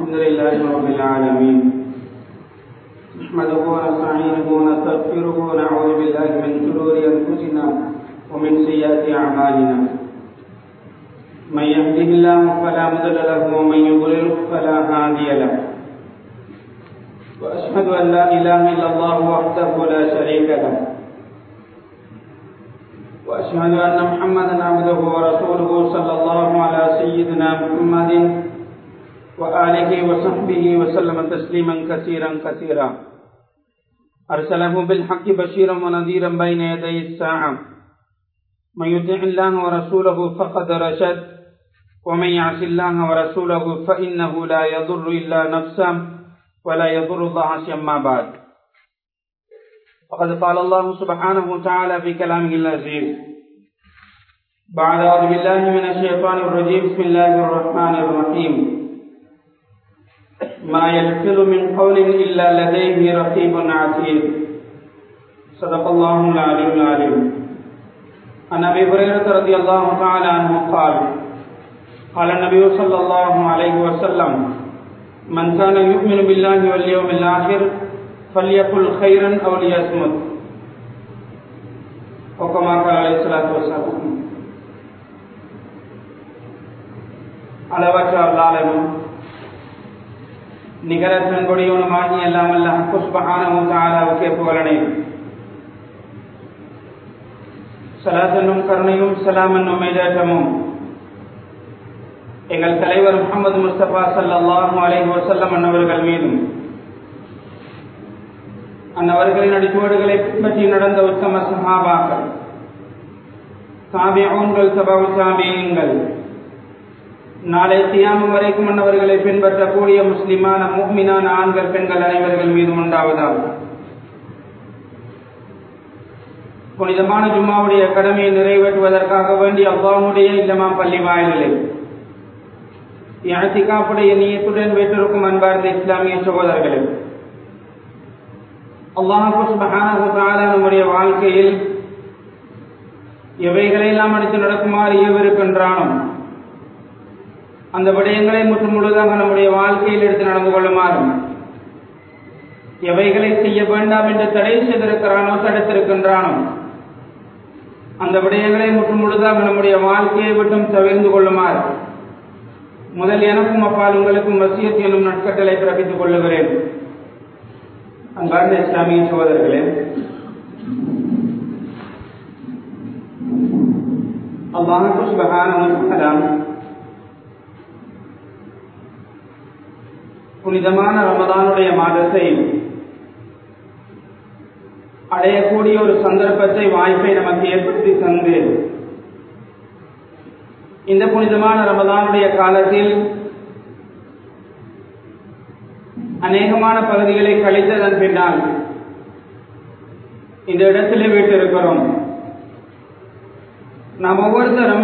الحمد لله رب العالمين نحمده ونستعينه ونستغفره ونعوذ بالله من شرور انفسنا ومن سيئات اعمالنا من يهده الله فلا مضل له ومن يضلل فلا هادي له واشهد ان لا اله الا الله وحده لا شريك له واشهد ان محمدا عبده ورسوله صلى الله على سيدنا محمد وآله وصحبه وسلم تسليما كثيرا كثيرا أرسله بالحق بشيرا ونذيرا بين يدي الساعة من يطع الله ورسوله فقد رشد ومن يعص الله ورسوله فإنه لا يضر إلا نفسه ولا يضر الله شيئا بعد وقد قال الله سبحانه وتعالى في كلامه العزيز بعد أعوذ بالله من الشيطان الرجيم بسم الله الرحمن الرحيم ما يلفظ من قول إلا لديه رقيب عتيد صدق الله العلي العليم عن أبي هريرة رضي الله تعالى عنه قال قال النبي صلى الله عليه وسلم من كان يؤمن بالله واليوم الآخر فليقل خيرا أو ليصمت وكما قال عليه الصلاة والسلام அளவற்ற அல்லாளனும் நிகரத்தன் கொடியோனுமாகி அல்லாமல்ல புஷ்பகானமும் தாலாவுக்கே புகழனை சலாசனும் கருணையும் சலாமன்னும் மேஜாட்டமும் எங்கள் தலைவர் முகமது முஸ்தபா சல்லாஹூ அலைஹி வசல்லம் அன்னவர்கள் மீதும் அன்னவர்களின் அடிச்சுவடுகளை பின்பற்றி நடந்த உத்தம சஹாபாக்கள் சாபியங்கள் சபாவு சாபியங்கள் நாளை தியாமம் வரைக்கும் மன்னவர்களை பின்பற்றக்கூடிய முஸ்லிமான முக்மினான ஆண்கள் பெண்கள் அனைவர்கள் மீதும் உண்டாவதால் புனிதமான ஜும்மாவுடைய கடமையை நிறைவேற்றுவதற்காக வேண்டி அவ்வாவுடைய இல்லமாம் பள்ளி வாயிலே எனத்திகாப்புடைய நீயத்துடன் வீட்டிற்கும் அன்பார்ந்த இஸ்லாமிய சகோதரர்களே அல்லாஹு நம்முடைய வாழ்க்கையில் எவைகளெல்லாம் அடித்து நடக்குமாறு ஏவிருக்கின்றானோ அந்த விடயங்களை முற்று முழுதாக நம்முடைய வாழ்க்கையில் எடுத்து நடந்து கொள்ளுமாறும் எவைகளை செய்ய வேண்டாம் என்று தடை செய்திருக்கிறானோ தடுத்திருக்கின்றானோ அந்த விடயங்களை முற்று முழுதாக நம்முடைய வாழ்க்கையை விட்டும் தவிர்ந்து கொள்ளுமாறு முதல் எனக்கும் அப்பால் உங்களுக்கும் வசியத் எனும் நட்கட்டளை பிறப்பித்துக் கொள்ளுகிறேன் அன்பார்ந்த இஸ்லாமிய சகோதரர்களே அல்லாஹு சுபஹானஹு புனிதமான ரமதானுடைய மாதத்தை அடையக்கூடிய ஒரு சந்தர்ப்பத்தை வாய்ப்பை நமக்கு ஏற்படுத்தி தந்து இந்த புனிதமான ரமதானுடைய காலத்தில் அநேகமான பகுதிகளை கழித்ததன் பின்னால் இந்த இடத்திலே வீட்டிருக்கிறோம் நாம் ஒவ்வொருத்தரும்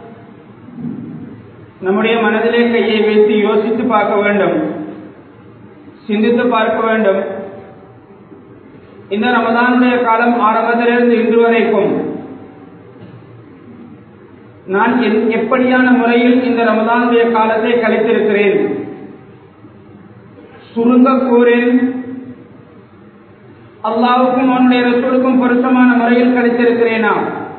நம்முடைய மனதிலே கையை வைத்து யோசித்து பார்க்க வேண்டும் சிந்தித்து பார்க்க வேண்டும் இந்த ரமதானுடைய காலம் ஆரம்பத்திலிருந்து இன்று வரைக்கும் நான் எப்படியான முறையில் இந்த ரமதானுடைய காலத்தை கழித்திருக்கிறேன் சுருங்க கூறேன் அல்லாவுக்கும் அவனுடைய ரசூலுக்கும் பொருத்தமான முறையில் கழித்திருக்கிறேனா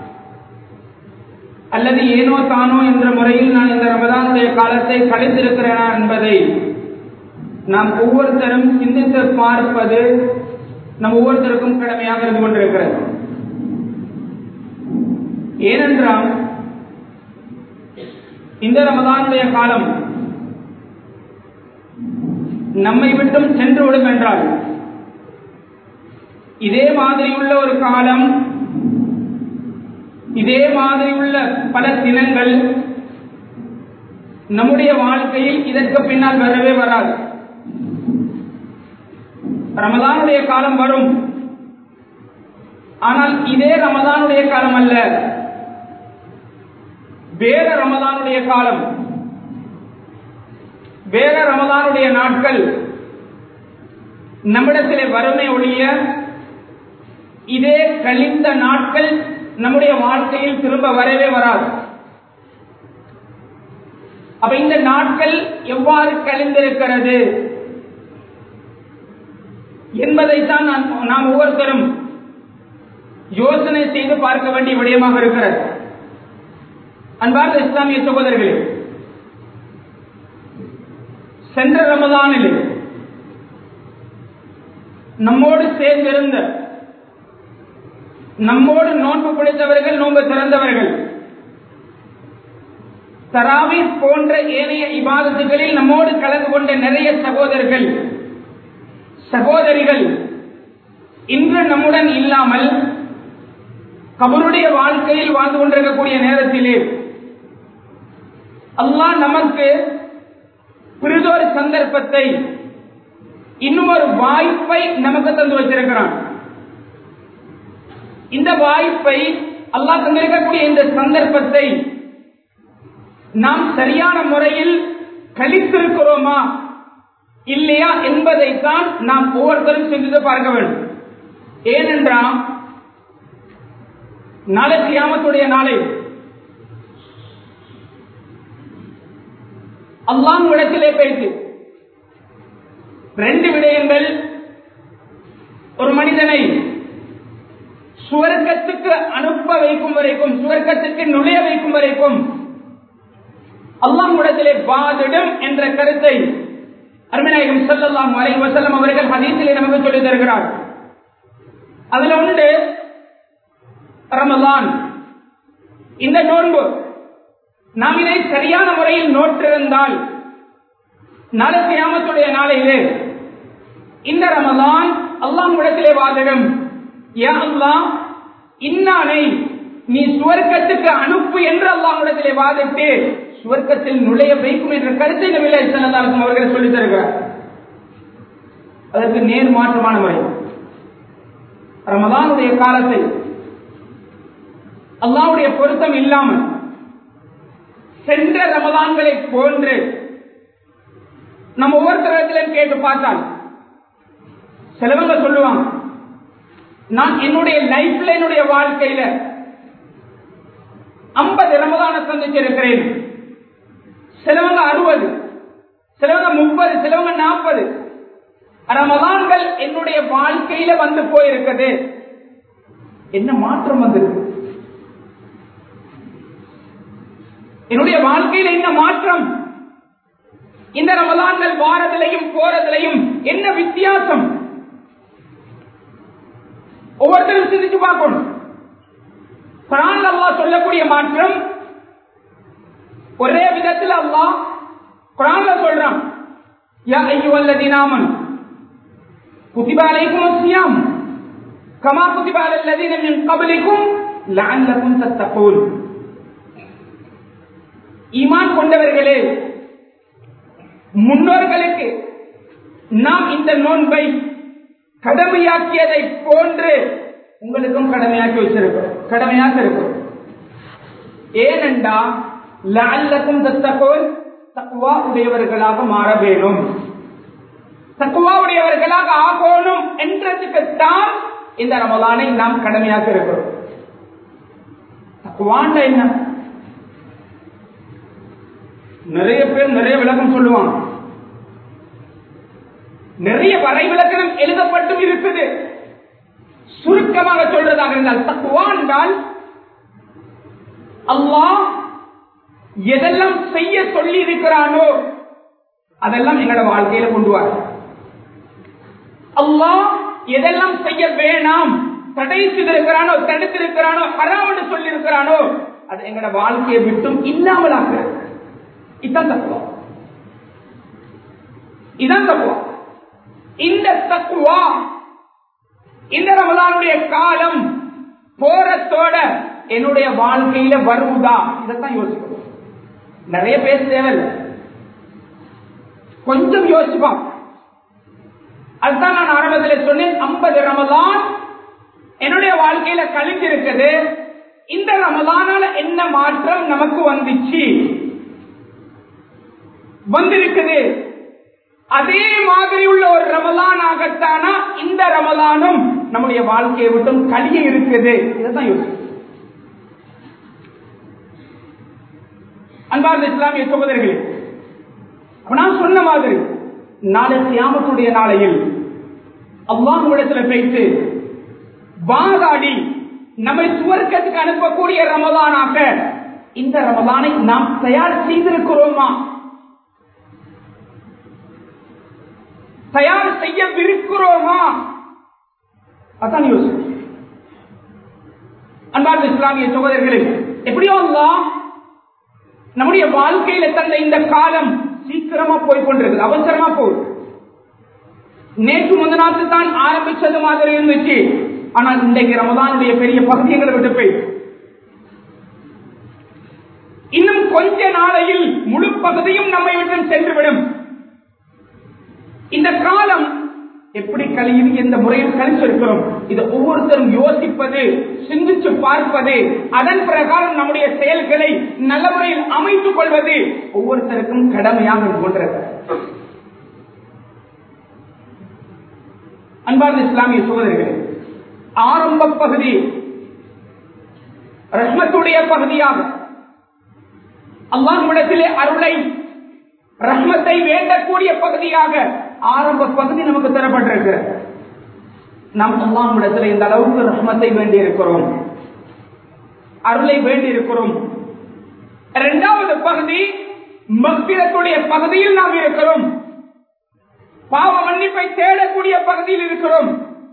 அல்லது ஏனோ தானோ என்ற முறையில் நான் இந்த ரமதானுடைய காலத்தை கழித்திருக்கிறேனா என்பதை நாம் ஒவ்வொருத்தரும் சிந்தித்து பார்ப்பது நம் ஒவ்வொருத்தருக்கும் கடமையாக இருந்து கொண்டிருக்கிறது ஏனென்றால் இந்த ரமதானுடைய காலம் நம்மை விட்டும் சென்று விடும் என்றால் இதே மாதிரி உள்ள ஒரு காலம் இதே மாதிரி உள்ள பல தினங்கள் நம்முடைய வாழ்க்கையில் இதற்கு பின்னால் வரவே வராது ரமதானுடைய காலம் வரும் ஆனால் இதே ரமதானுடைய காலம் அல்ல வேற ரமதானுடைய காலம் வேற ரமதானுடைய நாட்கள் நம்மிடத்திலே வறுமை ஒழிய இதே கழிந்த நாட்கள் நம்முடைய வாழ்க்கையில் திரும்ப வரவே வராது அப்ப இந்த நாட்கள் எவ்வாறு கழிந்திருக்கிறது என்பதைத்தான் நான் நாம் ஒவ்வொருத்தரும் யோசனை செய்து பார்க்க வேண்டிய விடயமாக இருக்கிறது அன்பார்ந்த இஸ்லாமிய சகோதரர்களே சென்ற ரமதானில் நம்மோடு சேர்ந்திருந்த நம்மோடு நோன்பு பிடித்தவர்கள் நோன்பு திறந்தவர்கள் தராவி போன்ற ஏனைய இபாதத்துகளில் நம்மோடு கலந்து கொண்ட நிறைய சகோதரர்கள் சகோதரிகள் இன்று நம்முடன் இல்லாமல் கபருடைய வாழ்க்கையில் வாழ்ந்து கொண்டிருக்கக்கூடிய நேரத்திலே அல்லாஹ் நமக்கு பிரிதொரு சந்தர்ப்பத்தை இன்னும் ஒரு வாய்ப்பை நமக்கு தந்து வச்சிருக்கிறான் இந்த வாய்ப்பை அல்லாஹ் தந்திருக்கக்கூடிய இந்த சந்தர்ப்பத்தை நாம் சரியான முறையில் கழித்திருக்கிறோமா இல்லையா என்பதைத்தான் நாம் ஒவ்வொருத்தரும் சிந்தித்து பார்க்க வேண்டும் ஏனென்றால் நாளை கியாமத்துடைய நாளை அல்லாம் இடத்திலே பேசு ரெண்டு விடயங்கள் ஒரு மனிதனை சுவர்க்கத்துக்கு அனுப்ப வைக்கும் வரைக்கும் சுவர்க்கத்துக்கு நுழைய வைக்கும் வரைக்கும் அல்லாம் இடத்திலே பாதிடும் என்ற கருத்தை அருமநாயகம் செல்லலாம் வரை வசல்லம் அவர்கள் ஹதீசிலே நமக்கு சொல்லி தருகிறார் அதுல உண்டு ரமலான் இந்த நோன்பு நாம் இதை சரியான முறையில் நோற்றிருந்தால் நாளை கியாமத்துடைய நாளையிலே இந்த ரமலான் அல்லாம் இடத்திலே வாதிடும் யா அல்லாஹ் இன்னானை நீ சுவர்க்கத்துக்கு அனுப்பு என்று அல்லாம் இடத்திலே வாதிட்டு சுவர்க்கத்தில் நுழைய வைக்கும் என்ற கருத்தை நபிலை செல்லதாலும் அவர்கள் சொல்லித் தருகிறார் அதற்கு நேர் மாற்றமான முறை ரமதானுடைய காலத்தை அல்லாவுடைய பொருத்தம் இல்லாமல் சென்ற ரமதான்களை போன்று நம்ம ஒவ்வொருத்தரத்திலும் கேட்டு பார்த்தால் சிலவங்க சொல்லுவாங்க நான் என்னுடைய லைஃப்ல என்னுடைய வாழ்க்கையில ஐம்பது ரமதான சந்திச்சிருக்கிறேன் சிலவங்க அறுபது சிலவங்க முப்பது சிலவங்க நாற்பது ரமதான்கள் என்னுடைய வாழ்க்கையில வந்து போயிருக்குது என்ன மாற்றம் வந்திருக்கு என்னுடைய வாழ்க்கையில என்ன மாற்றம் இந்த ரமதான்கள் வாரத்திலையும் போறதிலையும் என்ன வித்தியாசம் ஒவ்வொருத்தரும் சிந்திச்சு பார்க்கணும் குரான் அல்லாஹ் சொல்லக்கூடிய மாற்றம் ஒரே விதத்தில் அல்லாஹ் குரான்ல சொல்றான் யா ஐயுவல்லதீன ஆமனு குதிப அலைக்கும் அஸ்ஸியாம் கமா குதிப அலல்லதீன மின் கப்லிக்கும் லஅல்லகும் தத்தகூன் ஈமான் கொண்டவர்களே முன்னோர்களுக்கு நாம் இந்த நோன்பை கடமையாக்கியதை போன்று உங்களுக்கும் கடமையாக்கி வச்சிருக்கிறோம் கடமையாக இருக்கும் ஏனென்றா லஅல்லக்கும் தத்தகோல் தக்குவா உடையவர்களாக மாற வேணும் தக்குவா உடையவர்களாக ஆகணும் என்றதுக்குத்தான் இந்த ரமலானை நாம் கடமையாக இருக்கிறோம் தக்குவாண்ட என்ன நிறைய பேர் நிறைய விளக்கம் சொல்லுவாங்க நிறைய வரை விளக்கணம் எழுதப்பட்டும் இருக்குது சுருக்கமாக சொல்றதாக இருந்தால் தக்குவா என்றால் அல்லாஹ் எதெல்லாம் செய்ய சொல்லி இருக்கிறானோ அதெல்லாம் எங்களோட வாழ்க்கையில கொண்டு வர அல்லாஹ் எதெல்லாம் செய்ய வேணாம் தடை செய்திருக்கிறானோ தடுத்திருக்கிறானோ ஹராம் சொல்லி இருக்கிறானோ அது எங்களோட வாழ்க்கையை விட்டும் இல்லாமலாக இதுதான் தக்குவா இதுதான் தக்குவா இந்த தக்குவா இந்த ரமலானுடைய காலம் போறத்தோட என்னுடைய வாழ்க்கையில வருவதா இதைத்தான் யோசிக்கணும் நிறைய பேச தேவையில்லை கொஞ்சம் யோசிப்பான் அதுதான் நான் ஆரம்பத்தில் சொன்னேன் ஐம்பது ரமலான் என்னுடைய வாழ்க்கையில கழிஞ்சிருக்குது இந்த ரமலானால என்ன மாற்றம் நமக்கு வந்துச்சு வந்திருக்குது அதே மாதிரி உள்ள ஒரு ரமலான் ஆகத்தானா இந்த ரமலானும் நம்முடைய வாழ்க்கையை விட்டும் கழிய இருக்குது இதைத்தான் யோசிக்கும் அன்பார்ந்த இஸ்லாமிய சகோதரர்களே அப்ப நான் சொன்ன மாதிரி நாளை கியாமத்துடைய நாளையில் அல்லாஹ்விடத்துல பேசி வாதாடி நம்மை சுவர்க்கத்துக்கு அனுப்பக்கூடிய ரமதானாக இந்த ரமதானை நாம் தயார் செய்திருக்கிறோமா தயார் செய்யவிருக்கிறோமா அதான் யோசனை அன்பார்ந்த இஸ்லாமிய சகோதரர்களே எப்படியோ அல்லாஹ் நம்முடைய வாழ்க்கையில தந்த இந்த காலம் சீக்கிரமா போய் கொண்டிருக்கு அவசரமா போகுது நேற்று முந்த நாட்டு தான் ஆரம்பிச்சது மாதிரி இருந்துச்சு ஆனால் இன்றைக்கு ரமதானுடைய பெரிய பகுதிகளை விட்டு போய் இன்னும் கொஞ்ச நாளையில் முழு பகுதியும் நம்மை விட்டு சென்றுவிடும் இந்த காலம் எப்படி கழியுது எந்த முறையில் கழிச்சிருக்கிறோம் இதை ஒவ்வொருத்தரும் யோசிப்பது சிந்திச்சு பார்ப்பது அதன் பிரகாரம் நம்முடைய செயல்களை நல்ல முறையில் அமைத்துக் கொள்வது ஒவ்வொருத்தருக்கும் கடமையாக கொண்டது அன்பார்ந்த இஸ்லாமிய சோதரிகள் ஆரம்ப பகுதி ரஹ்மத்துடைய பகுதியாக அல்லாஹ்விடத்திலே அருளை ரஹ்மத்தை வேண்டக்கூடிய பகுதியாக ஆரம்ப பகுதி நமக்கு தரப்பட்டிருக்கு நாம் அல்லாஹ்விடத்தில் இந்த அளவுக்கு ரஹ்மத்தை வேண்டி இருக்கிறோம் அருளை வேண்டி இருக்கிறோம் இரண்டாவது பகுதி மக்கிரத்துடைய பகுதியில் நாம் இருக்கிறோம் பாவ மன்னிப்பை தேடக்கூடிய பகுதியில் இருக்கிறோம்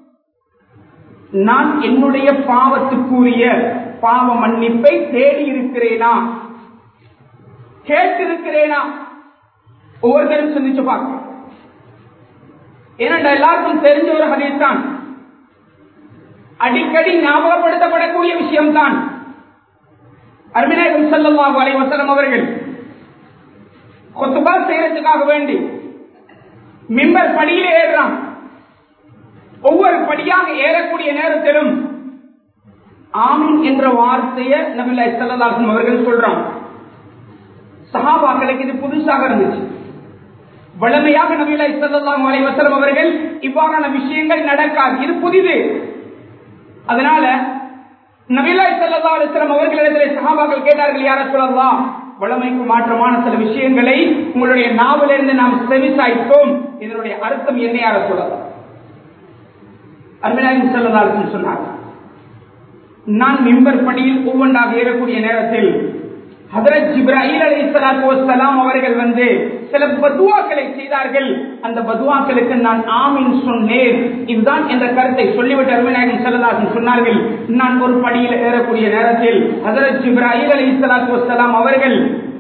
நான் என்னுடைய பாவத்துக்குரிய பாவ மன்னிப்பை தேடி இருக்கிறேனா கேட்டிருக்கிறேனா ஒவ்வொருத்தரும் சிந்திச்சு பார்க்க ஏனென்றா எல்லாருக்கும் தெரிஞ்ச ஒரு ஹதீஸ் தான் அடிக்கடி ஞாபகப்படுத்தப்படக்கூடிய விஷயம்தான் அருமிநாயகம் செல்லமாக அலைவசலம் அவர்கள் கொத்துபா செய்யறதுக்காக வேண்டி மிம்பர் படியிலே ஏறுறான் ஒவ்வொரு படியாக ஏறக்கூடிய நேரத்திலும் ஆமீன் என்ற வார்த்தையை நபில்லா செல்லதாகும் அவர்கள் சொல்றான் சஹாபாக்களுக்கு இது புதுசாக இருந்துச்சு வளமையாக நபிலா இசல்லாம் அலைவசலம் அவர்கள் இவ்வாறான விஷயங்கள் நடக்காது இது புதிது அதனால நபிலா இசல்லா அலிஸ்லாம் அவர்களிடத்தில் சஹாபாக்கள் கேட்டார்கள் யார சொல்லலாம் வளமைக்கு மாற்றமான சில விஷயங்களை உங்களுடைய நாவலிருந்து நாம் செவிசாய்த்தோம் இதனுடைய அர்த்தம் என்ன யார சொல்லலாம் அருமையாயும் செல்லதாலும் சொன்னார் நான் மிம்பர் பணியில் ஒவ்வொன்றாக ஏறக்கூடிய நேரத்தில் ஹதரத் ஜிப்ராஹில் அலி சலாத்து வசலாம் அவர்கள் வந்து சில பதுவாக்களை செய்தார்கள் அந்த பதுவாக்களுக்கு நான் ஆமீன் சொன்னேன் இதுதான் என்ற கருத்தை சொல்லிவிட்டு அருமைநாயகம் செல்லதாசன் சொன்னார்கள் நான் ஒரு படியில் ஏறக்கூடிய நேரத்தில் ஹதரத் ஜிப்ராஹில் அலி சலாத்து வசலாம் அவர்கள்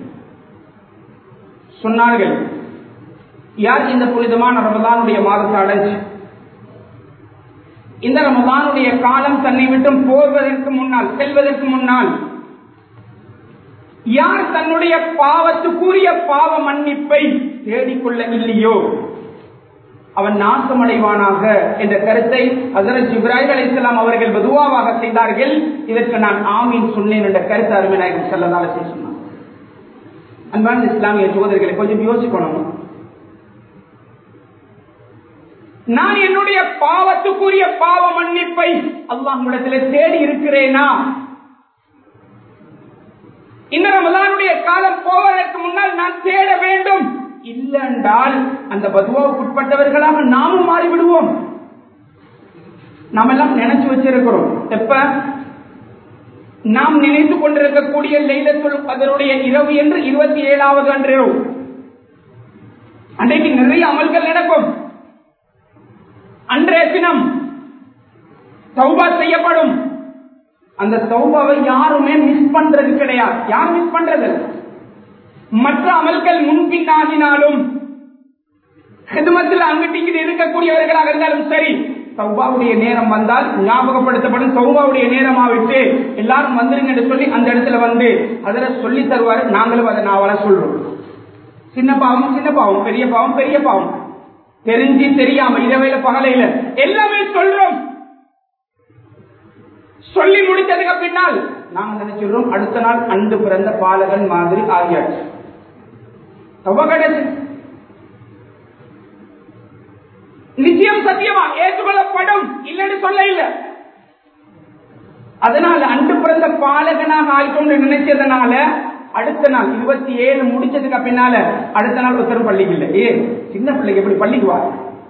சொன்னார்கள் யார் இந்த புனிதமான ரமதானுடைய மாதத்தை அடைஞ்சு இந்த ரமதானுடைய காலம் தன்னை விட்டும் போவதற்கு முன்னால் செல்வதற்கு முன்னால் யார் தன்னுடைய பாவத்துக்குரிய பாவ மன்னிப்பை தேடிக்கொள்ள இல்லையோ அவன் நாசமடைவானாக என்ற கருத்தை ஹசரத் இப்ராஹிம் அலி இஸ்லாம் அவர்கள் பதுவாவாக செய்தார்கள் இதற்கு நான் ஆமீன் சொன்னேன் என்ற கருத்து அருமைநாயகம் செல்லதால சொன்னார் அன்பான இஸ்லாமிய சோதரிகளை கொஞ்சம் யோசிக்கணும் நான் என்னுடைய பாவத்துக்குரிய பாவ மன்னிப்பை அல்லாஹ்விடத்தில் தேடி இருக்கிறேனா இந்த ரமலானுடைய காலம் போவதற்கு முன்னால் நான் தேட வேண்டும் இல்லென்றால் அந்த பதுவாவுக்கு உட்பட்டவர்களாக நாமும் மாறிவிடுவோம் நாம் எல்லாம் நினைச்சு வச்சிருக்கிறோம் எப்ப நாம் நினைத்து கொண்டிருக்கக்கூடிய லைலத்துல் அதனுடைய இரவு என்று இருபத்தி ஏழாவது அன்று இரவு அன்றைக்கு நிறைய அமல்கள் நடக்கும் அன்றைய தினம் சௌபா செய்யப்படும் அந்த சௌபாவை யாருமே மிஸ் பண்றது கிடையாது யார் மிஸ் பண்றது மற்ற அமல்கள் முன்பின்னாகினாலும் ஹிதமத்தில் அங்கிட்டு இங்கிட்டு இருக்கக்கூடியவர்களாக இருந்தாலும் சரி சௌபாவுடைய நேரம் வந்தால் ஞாபகப்படுத்தப்படும் சௌபாவுடைய நேரமாவிட்டு எல்லாரும் வந்துருங்க என்று சொல்லி அந்த இடத்துல வந்து அதில் சொல்லி தருவார் நாங்களும் அதை நாவல சொல்றோம் சின்ன பாவம் சின்ன பாவம் பெரிய பாவம் பெரிய பாவம் தெரிஞ்சு தெரியாம இரவையில பகலையில எல்லாமே சொல்றோம் சொல்லி முடித்ததுக்கு பின்னால் நாங்க நினைச்சிடுறோம் அடுத்த நாள் அன்று பிறந்த பாலகன் மாதிரி ஆகியாச்சு கிடைச்சு நிச்சயம் சத்தியமா ஏற்றுக்கொள்ளப்படும் இல்லைன்னு சொல்ல இல்ல அதனால அன்று பிறந்த பாலகனாக ஆய்கொண்டு நினைச்சதுனால அடுத்த நாள் இருபத்தி ஏழு முடிச்சதுக்கு பின்னால அடுத்த நாள் ஒருத்தரும் பள்ளிக்கு இல்லை ஏ சின்ன பிள்ளைக்கு எப்படி பள்ளிக்கு வா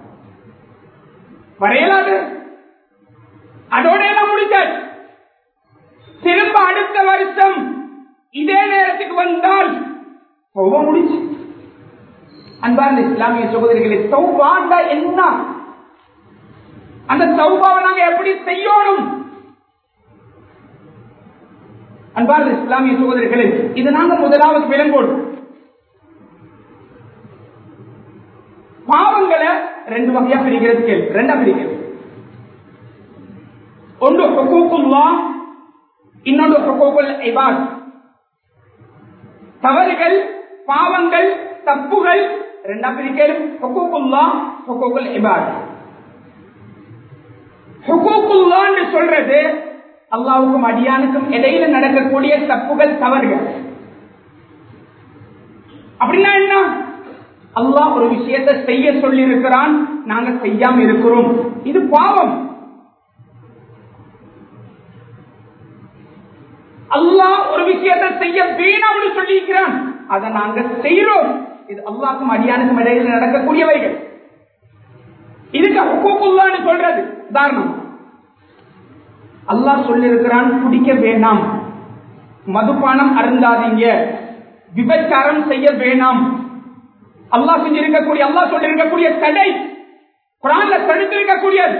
வரையலாது அதோட எல்லாம் முடிச்சாச்சு திரும்ப அடுத்த வருஷம் இதே நேரத்துக்கு வந்தால் தௌபா முடிச்சு அன்பார்ந்த இஸ்லாமிய சகோதரிகளை தௌபாண்டா என்ன அந்த தௌபாவை நாங்க எப்படி செய்யணும் அன்பார்ந்த இஸ்லாமிய சகோதரிகளே இது நாங்க முதலாவது விளங்கோடு பாவங்களை ரெண்டு வகையா பிரிக்கிறது கேள்வி ரெண்டா பிரிக்கிறது ஒன்று ஹுக்கூக்குல்லா இன்னொன்று ஹுக்கூக்குல் இபாத் தவறுகள் பாவங்கள் தப்புகள் ரெண்டா பிரிக்கிறது ஹுக்கூக்குல்லா ஹுக்கூக்குல் இபாத் ஹுக்கூக்குல்லான்னு சொல்றது அல்லாவுக்கும் அடியானுக்கும் இடையில நடக்கக்கூடிய தப்புகள் தவறுகள் அப்படின்னா என்ன அல்லாஹ் ஒரு விஷயத்தை செய்ய சொல்லி இருக்கிறான் நாங்க செய்யாம இருக்கிறோம் இது பாவம் அல்லாஹ் ஒரு விஷயத்தை செய்ய வேணாம்னு சொல்லியிருக்கிறான் அதை நாங்க செய்யறோம் இது அல்லாஹ்க்கும் அடியானுக்கும் இடையில நடக்கக்கூடியவைகள் இதுக்கு ஹுக்கூக்குல்லான்னு சொல்றது உதாரணம் அல்லாஹ் சொல்லியிருக்கிறான் குடிக்க வேணாம் மதுபானம் அருந்தாதீங்க விபச்சாரம் செய்ய வேணாம் அல்லாஹ் செஞ்சிருக்கக்கூடிய அல்லாஹ் சொல்லிருக்கக்கூடிய தடை குரான்ல தடுத்திருக்கக்கூடியது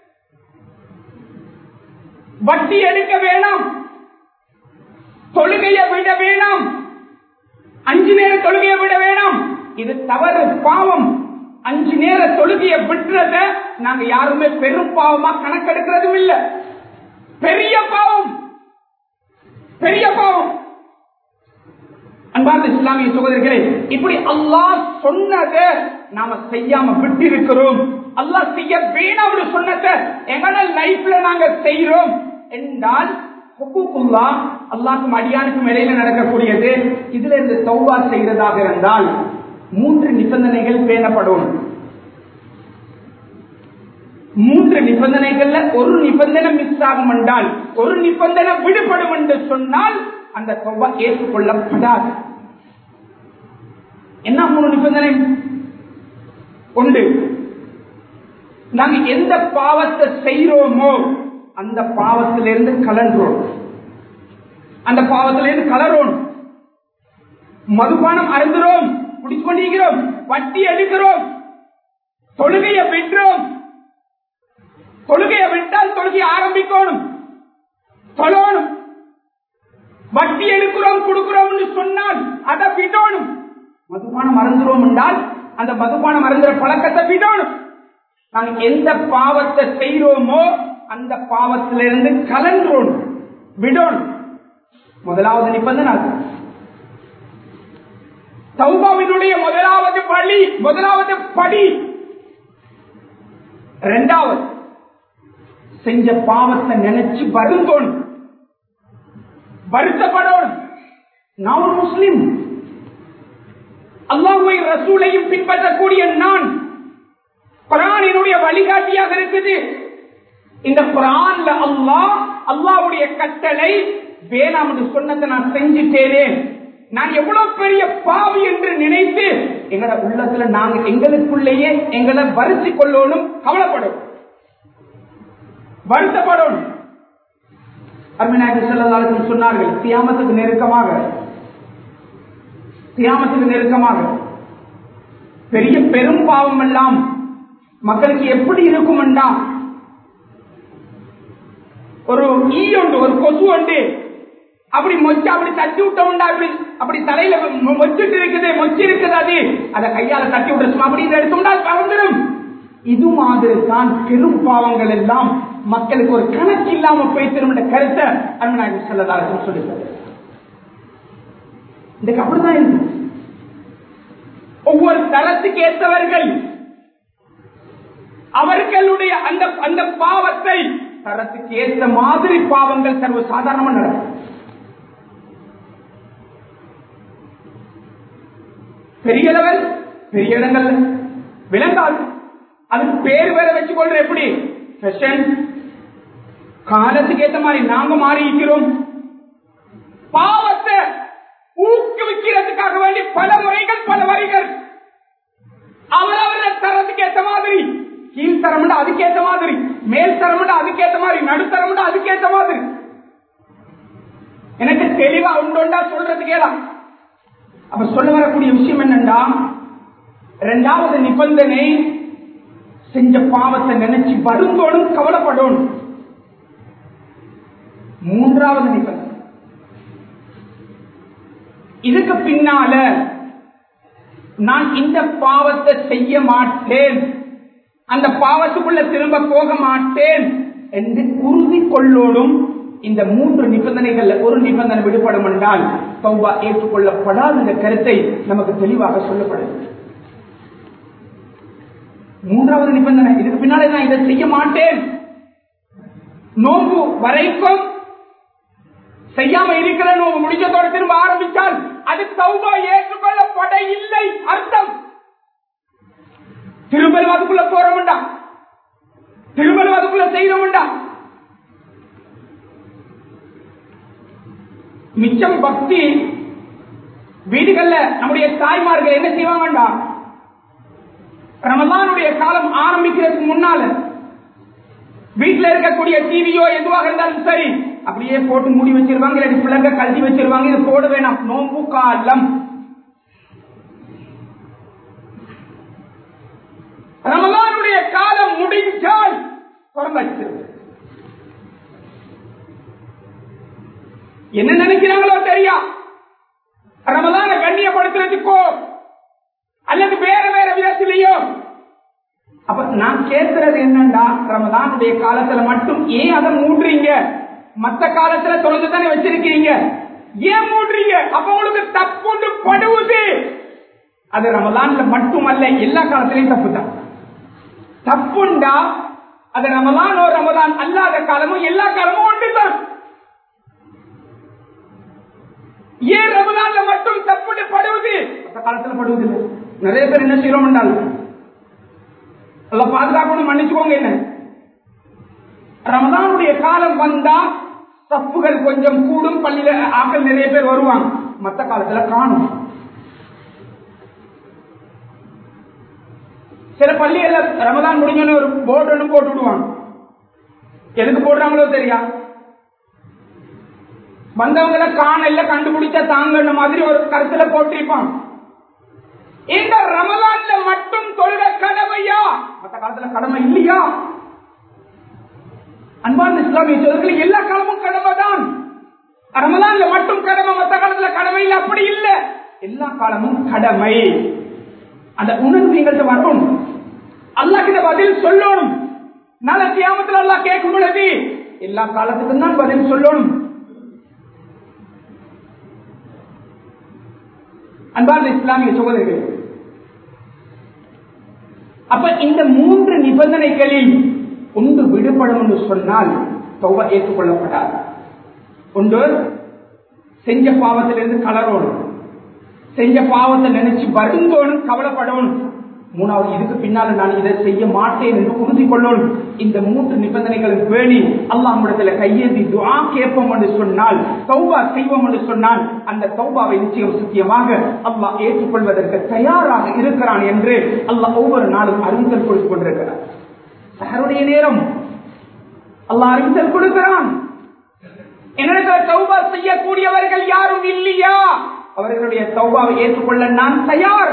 வட்டி எடுக்க வேணாம் தொழுகையை விட வேணாம் அஞ்சு நேர தொழுகையை விட வேணாம் இது தவறு பாவம் அஞ்சு நேர தொழுகையை விட்டுறத நாங்க யாருமே பெரும் பாவமா கணக்கெடுக்கிறதும் இல்ல பெரிய பாவம் பெரிய பாவம் அன்பார்ந்த இஸ்லாமிய சகோதரர்களே இப்படி அல்லாஹ் சொன்னதை நாம செய்யாம விட்டு இருக்கிறோம் அல்லாஹ் செய்ய வேணாம்னு சொன்னதை எங்களோட லைஃப்ல நாங்க செய்யறோம் என்றால் ஹுக்குல்லா அல்லாஹ்க்கும் அடியானுக்கும் இடையில நடக்கக்கூடியது இதுல இருந்து தௌபா செய்யறதாக இருந்தால் மூன்று நிபந்தனைகள் பேணப்படும் மூன்று நிபந்தனைகள்ல ஒரு நிபந்தனை மிஸ் ஆகும் என்றால் ஒரு நிபந்தனை விடுபடும் என்று சொன்னால் அந்த தௌபா ஏற்றுக்கொள்ளப்படாது என்ன மூணு நிபந்தனை உண்டு நாங்க எந்த பாவத்தை செய்யறோமோ அந்த பாவத்திலிருந்து கலன்றோம் அந்த பாவத்திலிருந்து கலரோம் மதுபானம் அருந்துறோம் குடிச்சு கொண்டிருக்கிறோம் வட்டி எடுக்கிறோம் தொழுகையை விட்டுறோம் தொழுகையை விட்டால் தொழுகை ஆரம்பிக்கணும் தொழணும் வட்டி எடுக்கிறோம் கொடுக்கிறோம் சொன்னால் அதை விடணும் மதுபானம் மறந்துறோம் என்றால் அந்த மதுபானம் மறந்துற பழக்கத்தை விடணும் நாங்கள் எந்த பாவத்தை செய்யறோமோ அந்த பாவத்திலிருந்து கலன்றோம் விடணும் முதலாவது நிபந்தனை சௌபாவினுடைய முதலாவது பள்ளி முதலாவது படி இரண்டாவது செஞ்ச பாவத்தை நினைச்சு வருந்தோணும் வருத்தப்படணும் நான் ஒரு முஸ்லிம் அல்லாஹுவை ரசூலையும் பின்பற்றக்கூடிய நான் குரானினுடைய வழிகாட்டியாக இருக்குது இந்த குரான்ல அல்லாஹ் அல்லாவுடைய கட்டளை வேணாம் என்று சொன்னதை நான் செஞ்சுட்டேனே நான் எவ்வளவு பெரிய பாவி என்று நினைத்து எங்களோட உள்ளத்துல நாங்க எங்களுக்குள்ளேயே எங்களை வருத்தி கொள்ளணும் கவலைப்படும் வருத்தப்படும் அருமைநாயகர் செல்லலாளர்கள் சொன்னார்கள் தியாமத்துக்கு நெருக்கமாக தியாமத்துக்கு நெருக்கமாக பெரிய பெரும் பாவம் எல்லாம் மக்களுக்கு எப்படி இருக்கும் ஒரு ஈ உண்டு ஒரு கொசு உண்டு அப்படி மொச்சு அப்படி தட்டி விட்ட உண்டா அப்படி அப்படி தலையில மொச்சிட்டு இருக்குது மொச்சு இருக்குது அது அதை கையால தட்டி விட்டு அப்படி எடுத்து உண்டா பறந்துடும் இது மாதிரி தான் பெரும் பாவங்கள் எல்லாம் மக்களுக்கு ஒரு கணக்கு இல்லாம போய் திரும்ப கருத்தை அருமநாயகம் செல்லதாரர்கள் சொல்லுகிறார் இதுக்கு அப்படிதான் இருக்கு ஒவ்வொரு தளத்துக்கு ஏற்றவர்கள் அவர்களுடைய அந்த அந்த பாவத்தை தரத்துக்கு ஏற்ற மாதிரி பாவங்கள் சர்வ சாதாரணமா நடக்கும் பெரிய லெவல் பெரிய இடங்கள் விளங்காது அதுக்கு பேர் வேற வச்சு கொள்ற எப்படி ஃபேஷன் காலத்துக்கு ஏத்த மாதிரி நாங்க மாறி இருக்கிறோம் பாவத்தை ஊக்குவிக்கிறதுக்காக வேண்டி பல முறைகள் பல வரிகள் அவரவர தரத்துக்கு ஏத்த மாதிரி கீழ் தரம் அதுக்கேத்த மாதிரி மேல் தரம் அதுக்கேத்த மாதிரி நடுத்தரம் அதுக்கேத்த மாதிரி எனக்கு தெளிவா உண்டோண்டா சொல்றது கேலாம் அப்ப சொல்ல வரக்கூடிய விஷயம் என்னண்டா இரண்டாவது நிபந்தனை செஞ்ச பாவத்தை நினைச்சு வருந்தோடும் கவலைப்படணும் மூன்றாவது நிபந்தனை இதுக்கு பின்னால நான் இந்த பாவத்தை செய்ய மாட்டேன் அந்த பாவத்துக்குள்ள திரும்ப போக மாட்டேன் என்று உறுதி கொள்ளோடும் இந்த மூன்று நிபந்தனைகள்ல ஒரு நிபந்தனை விடுபடும் என்றால் தௌபா ஏற்றுக்கொள்ளப்படாத இந்த கருத்தை நமக்கு தெளிவாக சொல்லப்படுது மூன்றாவது நிபந்தனை இதுக்கு பின்னாலே நான் இதை செய்ய மாட்டேன் நோம்பு வரைக்கும் செய்யாம இருக்கிற நோம்பு முடிஞ்சதோட திரும்ப ஆரம்பித்தால் அது தௌபா ஏற்றுக்கொள்ளப்பட இல்லை அர்த்தம் திரும்பலும் அதுக்குள்ள போறோம்டா திரும்பலும் அதுக்குள்ள செய்யறோம்டா மிச்சம் பக்தி வீடுகள்ல நம்முடைய தாய்மார்கள் என்ன செய்வாங்கண்டா ரமலானுடைய காலம் ஆரம்பிக்கிறதுக்கு முன்னால வீட்டுல இருக்கக்கூடிய டிவியோ எதுவாக இருந்தாலும் சரி அப்படியே போட்டு மூடி வச்சிருவாங்க இல்லாட்டி பிள்ளைங்க கழட்டி வச்சிருவாங்க இது போட வேணாம் நோம்பு காலம் ரமலானுடைய காலம் முடிஞ்சால் திறந்து என்ன நினைக்கிறாங்களோ தெரியா ரமலான கண்ணியப்படுத்துறதுக்கோ அல்லது வேற வேற விதத்திலேயோ அப்ப நான் கேட்கிறது என்னண்டா ரமலானுடைய காலத்துல மட்டும் ஏன் அதை மூடுறீங்க மத்த காலத்துல தொடர்ந்து தானே வச்சிருக்கீங்க ஏன் மூடுறீங்க அப்ப உங்களுக்கு தப்புண்டு படுவது அது ரமலான்ல மட்டுமல்ல எல்லா காலத்திலையும் தப்பு தான் தப்புண்டா அது ரமலானோ ரமலான் அல்லாத காலமும் எல்லா காலமும் ஒன்றுதான் ஏன் ரமலான்ல மட்டும் தப்புண்டு படுவது மற்ற காலத்துல படுவதில்லை நிறைய பேர் என்ன செய்யறோம் என்றால் அல்ல பாதுகாக்கணும் மன்னிச்சுக்கோங்க என்ன ரமதானுடைய காலம் வந்தா தப்புகள் கொஞ்சம் கூடும் பள்ளியில ஆக்கள் நிறைய பேர் வருவாங்க மத்த காலத்துல காணும் சில பள்ளிகள்ல ரமதான் முடிஞ்சோன்னு ஒரு போர்டு ஒன்று போட்டு விடுவாங்க எதுக்கு போடுறாங்களோ தெரியா வந்தவங்களை காணல கண்டுபிடிச்சா தாங்கன்ற மாதிரி ஒரு கருத்துல போட்டிருப்பான் இந்த ரமலான்ல மட்டும் தொழுக கடமையா மற்ற காலத்துல கடமை இல்லையா அன்பார்ந்த இஸ்லாமிய சோதர்கள் எல்லா காலமும் கடமை தான் ரமலான்ல மட்டும் கடமை மற்ற காலத்துல கடமை இல்லை அப்படி இல்லை எல்லா காலமும் கடமை அந்த உணர்வு எங்கள்கிட்ட வரணும் அல்லாஹ் கிட்ட பதில் சொல்லணும் நாளை கியாமத்துல அல்லாஹ் கேட்கும் பொழுது எல்லா காலத்துக்கும் தான் பதில் சொல்லணும் அன்பார்ந்த இஸ்லாமிய சகோதரர்கள் அப்ப இந்த மூன்று நிபந்தனைகளில் ஒன்று விடுபடும் என்று சொன்னால் தௌபா ஏற்றுக்கொள்ளப்படாது ஒன்று செஞ்ச பாவத்திலிருந்து கலரோணும் செஞ்ச பாவத்தை நினைச்சு வருந்தோனும் கவலைப்படணும் மூணாவது இதுக்கு பின்னால நான் இதை செய்ய மாட்டேன் என்று உறுதி கொள்ளணும் இந்த மூன்று நிபந்தனைகளை பேணி அல்லாஹ்விடத்துல கையேந்தி துஆ கேட்போம் என்று சொன்னால் தௌபா செய்வோம் என்று சொன்னால் அந்த தௌபாவை நிச்சயம் சத்தியமாக அல்லாஹ் ஏற்றுக்கொள்வதற்கு தயாராக இருக்கிறான் என்று அல்லாஹ் ஒவ்வொரு நாளும் அறிவித்தல் கொடுத்துக் கொண்டிருக்கிறார் சஹருடைய நேரம் அல்லாஹ் அறிவித்தல் கொடுக்கிறான் என்னிடத்தில் தௌபா செய்யக்கூடியவர்கள் யாரும் இல்லையா அவர்களுடைய தௌபாவை ஏற்றுக்கொள்ள நான் தயார்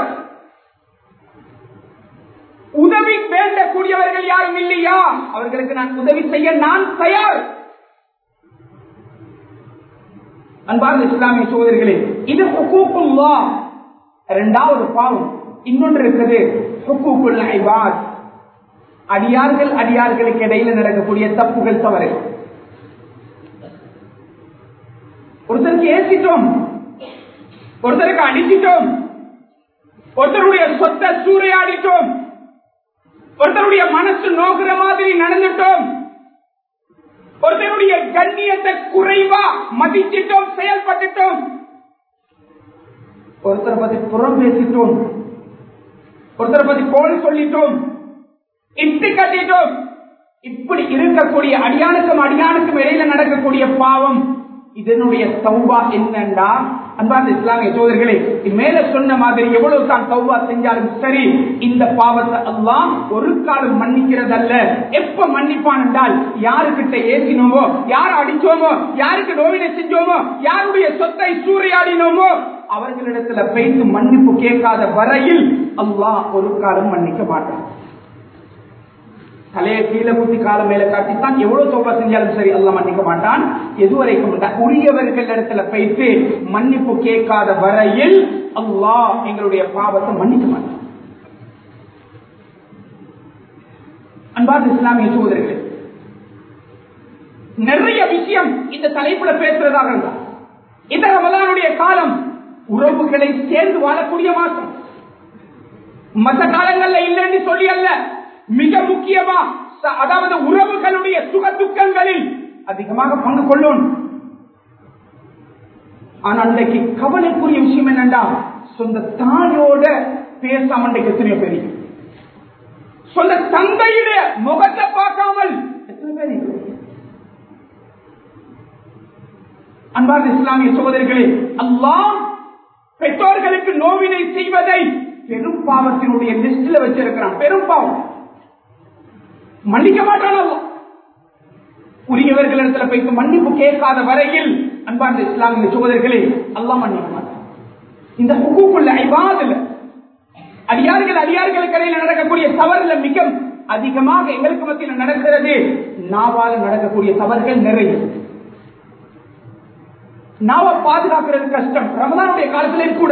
உதவி வேண்டக்கூடியவர்கள் யாரும் இல்லையா அவர்களுக்கு நான் உதவி செய்ய நான் தயார் அன்பார்ந்த இஸ்லாமிய சோதரிகளே இது ஹுக்கூக்குல்லா இரண்டாவது பாவம் இன்னொன்று இருக்குது ஹுக்கூக்குல் ஐபாத் அடியார்கள் அடியார்களுக்கு இடையில நடக்கக்கூடிய தப்புகள் தவறுகள் ஒருத்தருக்கு ஏசிட்டோம் ஒருத்தருக்கு அடிச்சிட்டோம் ஒருத்தருடைய சொத்தை சூறையாடிட்டோம் ஒருத்தருடைய மனசு நோக்குற மாதிரி நடந்துட்டோம் ஒருத்தருடைய கண்ணியத்தை குறைவா மதிச்சிட்டோம் செயல்பட்டுட்டோம் ஒருத்தரை பத்தி புறம் பேசிட்டோம் ஒருத்தரை பத்தி போல் சொல்லிட்டோம் இட்டு கட்டிட்டோம் இப்படி இருக்கக்கூடிய அடியானுக்கும் அடியானுக்கும் இடையில நடக்கக்கூடிய பாவம் இதனுடைய சௌபா என்னண்டா அன்பார்ந்த இஸ்லாமிய சோதர்களே மேல சொன்ன மாதிரி எவ்வளவு தான் தௌபா செஞ்சாலும் சரி இந்த பாவத்தை அல்லாஹ் ஒரு காலம் மன்னிக்கிறதல்ல எப்ப மன்னிப்பான் என்றால் யாருக்கிட்ட ஏசினோமோ யார் அடிச்சோமோ யாருக்கு நோவினை செஞ்சோமோ யாருடைய சொத்தை சூறையாடினோமோ அவர்களிடத்துல பேசி மன்னிப்பு கேட்காத வரையில் அல்லாஹ் ஒரு காலம் மன்னிக்க மாட்டான் தலையை கீழே குத்தி கால மேல காட்டித்தான் எவ்வளவு தோப்பா செஞ்சாலும் சரி அல்ல மன்னிக்க மாட்டான் எதுவரைக்கும் உரியவர்கள் இடத்துல போயிட்டு மன்னிப்பு கேட்காத வரையில் அல்லாஹ் எங்களுடைய பாவத்தை மன்னிக்க மாட்டான் அன்பார்ந்த இஸ்லாமிய சோதரர்களே நிறைய விஷயம் இந்த தலைப்புல பேசுறதாக இருந்தார் இந்த ரமலானுடைய காலம் உறவுகளை சேர்ந்து வாழக்கூடிய மாசம் மற்ற காலங்கள்ல இல்லைன்னு சொல்லி அல்ல மிக முக்கியமா அதாவது உறவுகளுடைய சுக துக்கங்களில் அதிகமாக பங்கு கொள்ளும் ஆனா அன்றைக்கு கவலைக்குரிய விஷயம் என்னண்டா சொந்த தாயோட பேசாம அன்றைக்கு எத்தனையோ பெரிய சொந்த தந்தையுடைய முகத்தை பார்க்காமல் எத்தனை பேர் அன்பார்ந்த இஸ்லாமிய சகோதரிகளே அல்லாஹ் பெற்றோர்களுக்கு நோவினை செய்வதை பெரும் பாவத்தினுடைய லிஸ்ட்ல வச்சிருக்கிறான் பெரும் பாவம் மன்னிக்க மாட்டான் உரியவர்களிடத்துல போய்த்து மன்னிப்பு கேட்காத வரையில் அன்பார்ந்த இஸ்லாமிய சகோதரர்களே அல்லாஹ் மன்னிக்க மாட்டான் இந்த ஹுக்குள்ள ஐவாதுல அடியார்கள் அடியார்களுக்கு இடையில் நடக்கக்கூடிய தவறுல மிக அதிகமாக எங்களுக்கு மத்தியில் நடக்கிறது நாவால் நடக்கக்கூடிய தவறுகள் நிறைய நாவை பாதுகாக்கிறது கஷ்டம் ரமதானுடைய காலத்திலே கூட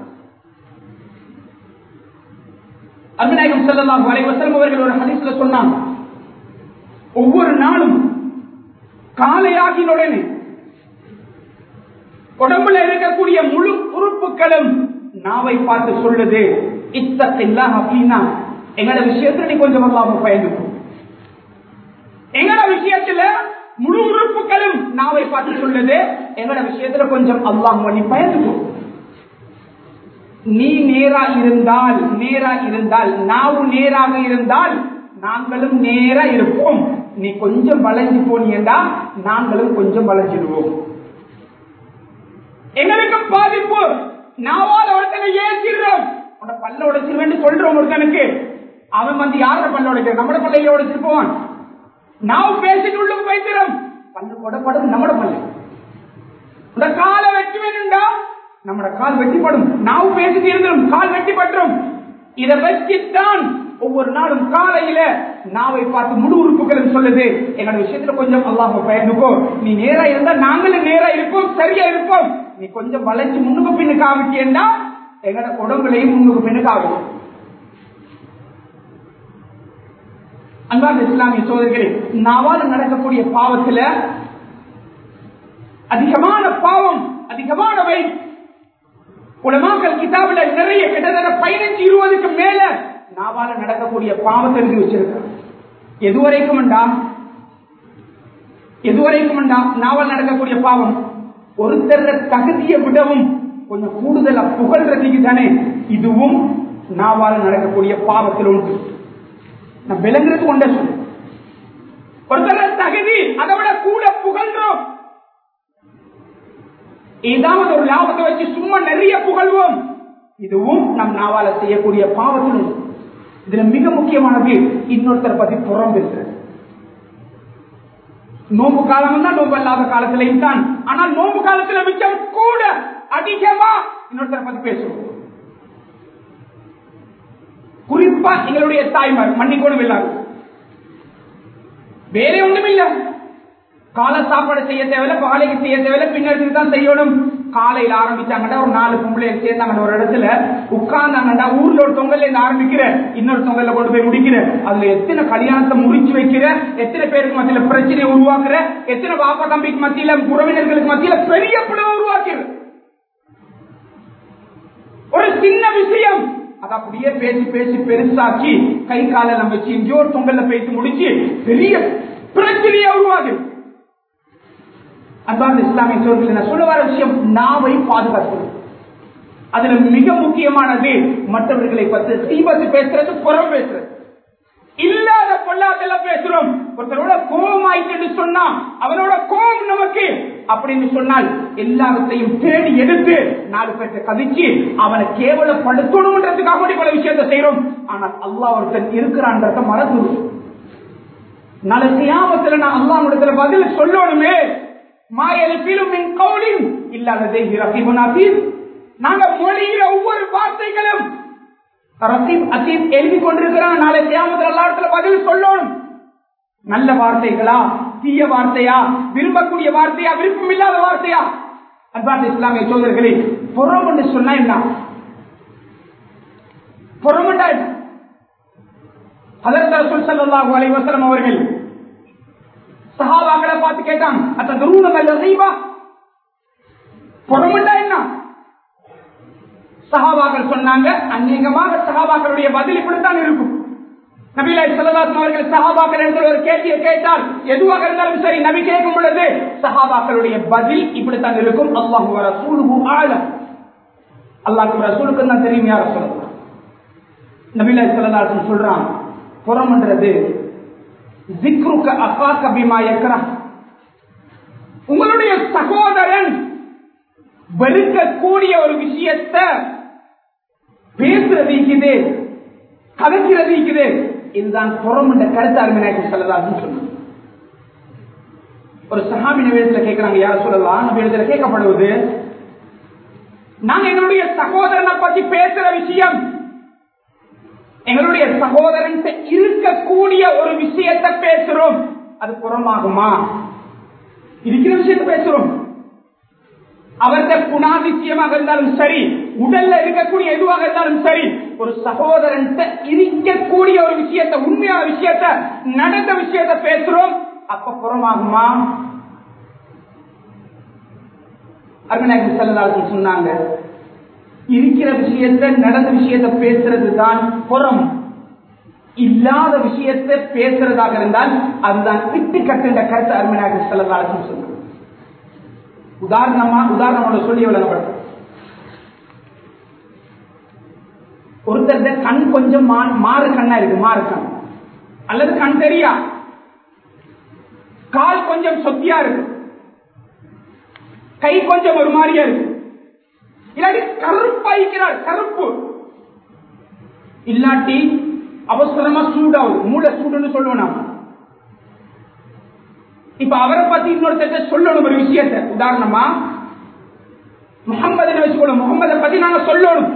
அருமநாயகம் செல்லலாம் வலைவசலம் அவர்கள் ஒரு ஹதீஸ்ல சொன்னாங்க ஒவ்வொரு நாளும் காலையாகின உடனே உடம்புல இருக்கக்கூடிய முழு உறுப்புகளும் நாவை பார்த்து சொல்லுது இத்தத்தில்லா அப்படின்னா எங்களோட விஷயத்துல நீ கொஞ்சம் அல்லாம பயந்துக்கும் எங்களோட விஷயத்துல முழு உறுப்புகளும் நாவை பார்த்து சொல்லுது எங்களோட விஷயத்துல கொஞ்சம் அல்லாஹ் பண்ணி பயந்துக்கும் நீ நேரா இருந்தால் நேரா இருந்தால் நாவு நேராக இருந்தால் நாங்களும் நேரா இருப்போம் நீ கொஞ்சம் வளைஞ்சு போனீங்கடா நாங்களும் கொஞ்சம் வளைஞ்சிடுவோம் எங்களுக்கும் பாதிப்பு நாவால் ஒருத்தனை ஏற்றிடுறோம் உன பல்ல உடைச்சிருவேன் சொல்றோம் ஒருத்தனுக்கு அவன் வந்து யாரோட பல்ல உடைக்கிற நம்மட பல்லையில உடைச்சிருப்போம் நாவ் பேசிட்டு உள்ளுக்கு வைக்கிறோம் பல்லு கொடப்படும் நம்மட பல்லு இந்த காலை வெட்டி வேணும்டா நம்மட கால் வெட்டிப்படும் நாவு பேசிட்டு இருந்துடும் கால் வெட்டிப்பட்டுரும் இதை வச்சுத்தான் ஒவ்வொரு நாளும் காலையில நாவை பார்த்து முழு உறுப்புகளும் சொல்லுது என்னோட விஷயத்துல கொஞ்சம் அல்லாம பயந்துக்கோ நீ நேரா இருந்தா நாங்களும் நேரா இருப்போம் சரியா இருப்போம் நீ கொஞ்சம் வளைஞ்சு முன்னுக்கு பின்னுக்கு ஆகிட்டேன்னா எங்களோட உடம்புலையும் முன்னுக்கு பின்னுக்கு ஆகும் அன்பார்ந்த இஸ்லாமிய சோதரிகளே நாவால் நடக்கக்கூடிய பாவத்துல அதிகமான பாவம் அதிகமானவை உலமாக்கல் கிதாபில் நிறைய கிட்டத்தட்ட பதினஞ்சு இருபதுக்கு மேல நாவால நடக்கக்கூடிய பாவத்தை எழுதி வச்சிருக்கிறோம் எதுவரைக்கும் எதுவரைக்கும் நாவல் நடக்கக்கூடிய பாவம் ஒருத்தர தகுதியை விடவும் கொஞ்சம் கூடுதலா புகழ்றதுக்கு தானே இதுவும் நாவால நடக்கக்கூடிய பாவத்தில் உண்டு நான் விளங்குறது கொண்ட சொல்ல ஒருத்தர தகுதி அதை விட கூட புகழ்றோம் ஏதாவது ஒரு லாபத்தை வச்சு சும்மா நிறைய புகழ்வோம் இதுவும் நம் நாவால செய்யக்கூடிய பாவத்தில் உண்டு இதுல மிக முக்கியமானது இன்னொருத்தரை பத்தி புறம் பேசுறது நோம்பு காலம் தான் நோம்பு இல்லாத காலத்திலையும் தான் ஆனால் நோம்பு காலத்துல மிச்சம் கூட அதிகமா இன்னொருத்தரை பத்தி பேசுவோம் குறிப்பா எங்களுடைய தாய்மார் மன்னிக்கோணும் எல்லாரும் வேற ஒண்ணும் இல்ல காலை சாப்பாடு செய்ய தேவையில்ல காலைக்கு செய்ய தேவையில்ல பின்னாடி தான் செய்யணும் காலையில ஆரம்பிச்சாங்கடா ஒரு நாலு பொம்பளை சேர்ந்தாங்கடா ஒரு இடத்துல உட்கார்ந்தாங்கடா ஊர்ல ஒரு தொங்கல்ல இருந்து ஆரம்பிக்கிற இன்னொரு தொங்கல்ல கொண்டு போய் முடிக்கிற அதுல எத்தனை கல்யாணத்தை முடிச்சு வைக்கிற எத்தனை பேருக்கு மத்தியில பிரச்சனையை உருவாக்குற எத்தனை பாப்பா தம்பிக்கு மத்தியில உறவினர்களுக்கு மத்தியில பெரிய பிளவை உருவாக்குற ஒரு சின்ன விஷயம் அத அப்படியே பேசி பேசி பெருசாக்கி கை கால நம்ம வச்சு எங்கேயோ ஒரு தொங்கல்ல பேசி முடிச்சு பெரிய பிரச்சனையை உருவாகுது அன்பார்ந்த இஸ்லாமிய சோழர்கள் நான் சொல்ல வர விஷயம் நாவை பாதுகாக்கிறது அதுல மிக முக்கியமானது மற்றவர்களை பற்றி தீபத்து பேசுறது புறம் பேசுறது இல்லாத பொல்லாதெல்லாம் பேசுறோம் ஒருத்தரோட கோபம் ஆயிட்டு சொன்னா அவனோட கோபம் நமக்கு அப்படின்னு சொன்னால் எல்லாத்தையும் தேடி எடுத்து நாலு பேர்த்த கதிச்சு அவனை கேவலப்படுத்தணும்ன்றதுக்காக வேண்டி பல விஷயத்தை செய்யறோம் ஆனால் அல்லாஹ் ஒருத்தன் இருக்கிறான்றத மறந்துடும் நாளைக்கு யாமத்துல நான் அல்லாஹ்விடத்துல பதில் சொல்லணுமே மாயலிப்பிலும் மின் கவுலின் இல்லாததே ரஹீபுன் அசீஸ் நாங்க மொழிகிற ஒவ்வொரு வார்த்தைகளும் ரசீப் அசீப் எழுதி கொண்டிருக்கிறான் நாளை கியாமத்தில் எல்லா இடத்துல பதில் சொல்லணும் நல்ல வார்த்தைகளா தீய வார்த்தையா விரும்பக்கூடிய வார்த்தையா விருப்பம் இல்லாத வார்த்தையா அன்பார்ந்த இஸ்லாமிய சோதர்களே புறம் என்று சொன்னா என்ன புறம் என்றா என்ன அதற்கு ரசூல் ஸல்லல்லாஹு அலைஹி வஸல்லம் அவர்கள் சஹாபாக்களை பார்த்து கேட்டாங்க அத்த துருணம் அல்ல செய்வா புறம் என்றா என்ன சஹாபாக்கள் சொன்னாங்க அநேகமாக சஹாபாக்களுடைய பதில் இப்படித்தான் இருக்கும் நபிலாய் சல்லல்லாஹு அவர்கள் சஹாபாக்கள் என்ற ஒரு கேள்வியை கேட்டால் எதுவாக இருந்தாலும் சரி நபி கேட்கும் பொழுது சஹாபாக்களுடைய பதில் இப்படித்தான் இருக்கும் அல்லாஹு வ ரசூலுஹு ஆலம் அல்லாஹ்க்கு ரசூலுக்கு தான் தெரியும் யார சொல்லலாம் நபிலாய் சல்லல்லாஹு சொல்றான் புறம்ன்றது ஜிக்ருக்க அகாக்க பிமா யக்ரா உங்களுடைய சகோதரன் வெறுக்கக்கூடிய ஒரு விஷயத்தை பேசுறது இருக்குது கதைக்கிறது இருக்குது இதுதான் புறம் என்ற கருத்து அருமையாக்கி சொல்லலாம்னு சொன்னாங்க ஒரு சஹாபி நபீடத்துல கேட்கிறாங்க யார் சொல்லலாம் நபீடத்துல கேட்கப்படுவது நாங்க எங்களுடைய சகோதரனை பத்தி பேசுற விஷயம் எங்களுடைய சகோதரன் இருக்கக்கூடிய ஒரு விஷயத்தை பேசுறோம் அது புறமாகுமா இருக்கிற விஷயத்தை பேசுறோம் அவர்கள் குணாதிசயமாக இருந்தாலும் சரி உடல்ல இருக்கக்கூடிய எதுவாக இருந்தாலும் சரி ஒரு சகோதரன் இருக்கக்கூடிய ஒரு விஷயத்த உண்மையான விஷயத்த நடந்த விஷயத்த பேசுறோம் அப்ப புறமாகுமா அருணாக்கு செல்லதாசன் சொன்னாங்க இருக்கிற விஷயத்த நடந்த விஷயத்த பேசுறது தான் புறம் இல்லாத விஷயத்தை பேசுறதாக இருந்தால் அதுதான் விட்டு கட்டுன்ற கருத்து அருமையாக செல்லதாசன் சொன்னாங்க உதாரணமா உதாரணமோட சொல்லி விளங்கப்படும் ஒருத்தர் கண் கொஞ்சம் மாறு கண்ணா இருக்கு மாறு கண் அல்லது கண் தெரியா கால் கொஞ்சம் சொத்தியா இருக்கு கை கொஞ்சம் ஒரு மாதிரியா இருக்கு இல்லாட்டி கருப்பாய்க்கிறார் கருப்பு இல்லாட்டி அவசரமா சூடாகுது மூளை சூடுன்னு சொல்லுவோம் நாம இப்ப அவரை பத்தி இன்னொருத்தர் சொல்லணும் ஒரு விஷயத்த உதாரணமா முகம்மது வச்சுக்கணும் முகம்மதை பத்தி நாங்க சொல்லணும்